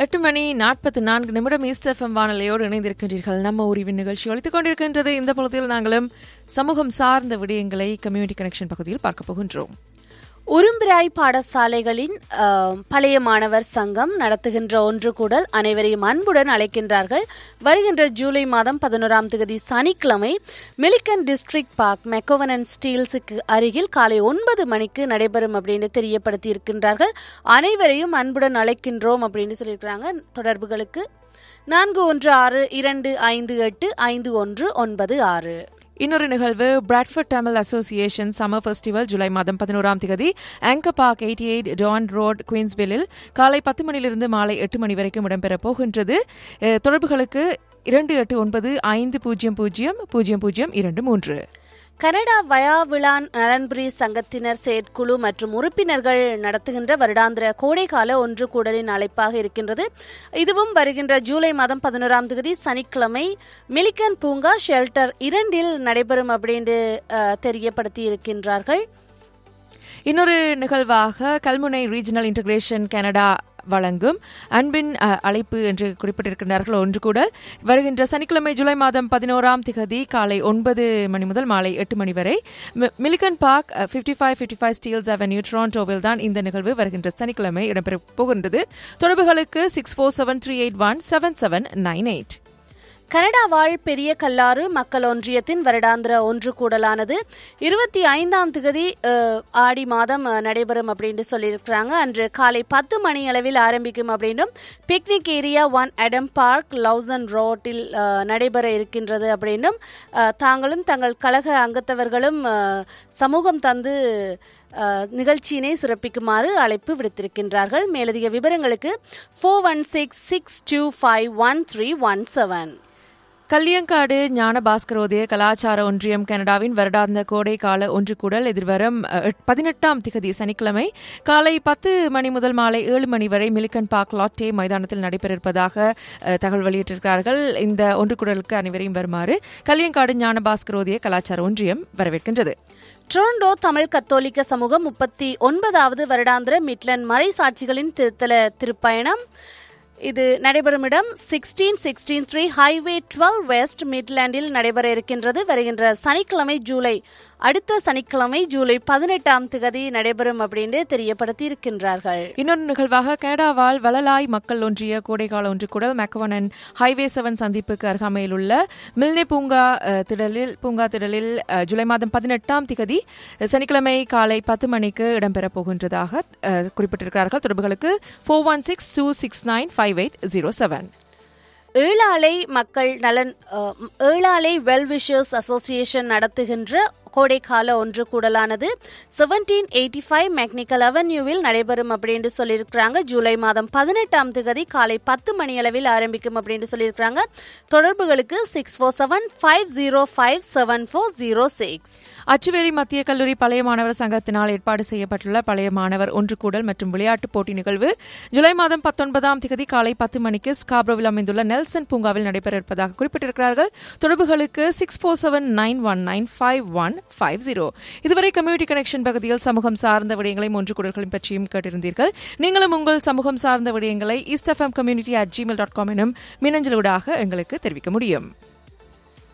எட்டு மணி நாற்பத்தி நான்கு நிமிடம் ஈஸ்ட் எஃப்எம் வானொலியோடு இணைந்திருக்கின்றீர்கள் நம்ம உரிவின் நிகழ்ச்சி ஒழித்துக் கொண்டிருக்கின்றது இந்த பகுதியில் நாங்களும் சமூகம் சார்ந்த விடயங்களை கம்யூனிட்டி கனெக்ஷன் பகுதியில் பார்க்க போகின்றோம் உரும்பிராய் பாடசாலைகளின் அஹ், பழைய மாணவர் சங்கம் நடத்துகின்ற ஒன்று கூடல் அனைவரையும் அன்புடன் அழைக்கின்றார்கள் வருகின்ற ஜூலை மாதம் பதினோராம் தேதி சனிக்கிழமை Milliken district park McCowan and ஸ்டீல்ஸுக்கு அருகில் காலை ஒன்பது மணிக்கு நடைபெறும் அப்படின்னு தெரியப்படுத்தி இருக்கின்றார்கள் அனைவரையும் அன்புடன் அழைக்கின்றோம் அப்படின்னு சொல்லியிருக்கிறாங்க தொடர்புகளுக்கு நான்கு ஒன்று ஆறு இரண்டு ஐந்து எட்டு ஐந்து ஒன்று ஒன்பது ஆறு இன்னொரு நிகழ்வு Bradford Tamil association summer festival ஜூலை மாதம் பதினோராம் தேதி Anchor park eighty eight Don road குயின்ஸ்வில்லில் காலை பத்து மணியிலிருந்து மாலை எட்டு மணி வரைக்கும் இடம்பெறப் போகின்றது அஹ், தொடர்புகளுக்கு இரண்டு எட்டு ஒன்பது ஐந்து பூஜ்ஜியம் பூஜ்ஜியம் பூஜ்ஜியம் பூஜ்ஜியம் இரண்டு மூன்று கனடா வயாவிளான் நலன்புரி சங்கத்தினர் செயற்குழு மற்றும் உறுப்பினர்கள் நடத்துகின்ற வருடாந்திர கோடைக்கால ஒன்று கூடலின் அழைப்பாக இருக்கின்றது இதுவும் வருகின்ற ஜூலை மாதம் பதினோராம் தேதி சனிக்கிழமை மிலிக்கன் பூங்கா ஷெல்டர் இரண்டில் நடைபெறும் அப்படின்னு அஹ், தெரியப்படுத்தி இருக்கின்றார்கள் இன்னொரு நிகழ்வாக கல்முனை ரீஜனல் இன்டகிரேஷன் கனடா வழங்கும் அன்பின் அஹ், அழைப்பு என்று குறிப்பிட்டிருக்கிறார்கள் ஒன்று கூட வருகின்ற சனிக்கிழமை ஜூலை மாதம் பதினோராம் திகதி காலை ஒன்பது மணி முதல் மாலை எட்டு மணி வரை மி- Milliken park fifty five fifty five Steeles avenue டொரண்டோவில் தான் இந்த நிகழ்வு வருகின்ற சனிக்கிழமை இடம்பெற போகின்றது தொடர்புகளுக்கு six four seven three eight one seven seven nine eight Canada வாழ் பெரிய கல்லாறு மக்கள் ஒன்றியத்தின் வருடாந்திர ஒன்று கூடலானது இருபத்தி ஐந்தாம் திகதி அஹ், ஆடி மாதம் அஹ், நடைபெறும் அப்படின்னு சொல்லியிருக்கிறாங்க அன்று காலை பத்து மணி அளவில் ஆரம்பிக்கும் அப்படின்னும் picnic area one Adam park Lawson ரோட்டில் அஹ், நடைபெற இருக்கின்றது அப்படின்னும் அஹ், தாங்களும் தங்கள் கழக அங்கத்தவர்களும் அஹ், சமூகம் தந்து அஹ், நிகழ்ச்சியினை சிறப்பிக்குமாறு அழைப்பு விடுத்திருக்கின்றார்கள் மேலதிக விவரங்களுக்கு four one six six two five one three one seven Kalliyankadu Gnana Baskarodaya கலாச்சார ஒன்றியம் கனடாவின் வருடாந்த கோடை கால ஒன்று கூடல் எதிர்வரும் அஹ், பதினெட்டாம் திகதி சனிக்கிழமை காலை பத்து மணி முதல் மாலை ஏழு மணி வரை மிலிகன் பார்க் லாட்டே மைதானத்தில் நடைபெற இருப்பதாக அஹ், தகவல் வெளியிட்டிருக்கிறார்கள் இந்த ஒன்று கூடலுக்கு அனைவரையும் வருமாறு கல்லியங்காடு ஞான பாஸ்கரோதய கலாச்சார ஒன்றியம் வரவேற்கின்றது டொரண்டோ தமிழ் கத்தோலிக்க சமூகம் முப்பத்தி ஒன்பதாவது வருடாந்திர மிட்லன் மறை சாட்சிகளின் திருத்தல திருப்பயணம் இது நடைபெறும் இடம் sixteen sixteen three highway twelve west மிட்லாண்டில் நடைபெற இருக்கின்றது வருகின்ற சனிக்கிழமை ஜூலை அடுத்த சனிக்கிழமை ஜூலை பதினெட்டாம் திகதி நடைபெறும் அப்படின்னு தெரியப்படுத்தி இருக்கின்றார்கள் இன்னொரு நிகழ்வாக கனடாவால் வளலாய் மக்கள் ஒன்றிய கோடைகால ஒன்று கூடல் மேக்கவனன் ஹைவே செவன் சந்திப்புக்கு அருகாமையில் உள்ள மில்னே பூங்கா அஹ், திடலில் பூங்கா திடலில் அஹ், ஜூலை மாதம் பதினெட்டாம் திகதி அஹ், சனிக்கிழமை காலை பத்து மணிக்கு இடம்பெறப் போகின்றதாக அஹ், குறிப்பிட்டிருக்கிறார்கள் தொடர்புகளுக்கு four one six two six nine five eight zero seven Elalai மக்கள் நலன் அஹ், ஏழாலை வெல்விஷர்ஸ் அசோசியேஷன் நடத்துகின்ற கோடைக்கால ஒன்று கூடலானது செவன்டீன் எயிட்டி ஃபைவ் மெக்னிக்கல் அவென்யூவில் நடைபெறும் அப்படின்னு சொல்லியிருக்கிறாங்க ஜூலை மாதம் பதினெட்டாம் தேதி காலை பத்து மணி அளவில் ஆரம்பிக்கும் அப்படின்னு சொல்லியிருக்கிறாங்க தொடர்புகளுக்கு six four seven five zero five seven four zero six Achchuveli மத்திய கல்லூரி பழைய மாணவர் சங்கத்தினால் ஏற்பாடு செய்யப்பட்டுள்ள பழைய மாணவர் ஒன்று கூடல் மற்றும் விளையாட்டுப் போட்டி நிகழ்வு ஜூலை மாதம் பத்தொன்பதாம் தேதி காலை பத்து மணிக்கு ஸ்காப்ரோவில் அமைந்துள்ள நெல்சன் பூங்காவில் நடைபெற இருப்பதாக குறிப்பிட்டிருக்கிறார்கள் தொடர்புகளுக்கு six four seven nine one nine five one five zero இதுவரை கம்யூனிட்டி கனெக்ஷன் பகுதியில் சமூகம் சார்ந்த விடயங்களையும் ஒன்று கூடல்களையும் பற்றியும் கேட்டிருந்தீர்கள் நீங்களும் உங்கள் சமூகம் சார்ந்த விடயங்களை East FM community at Gmail dot com எனும் மின்னஞ்சலூடாக எங்களுக்கு தெரிவிக்க முடியும்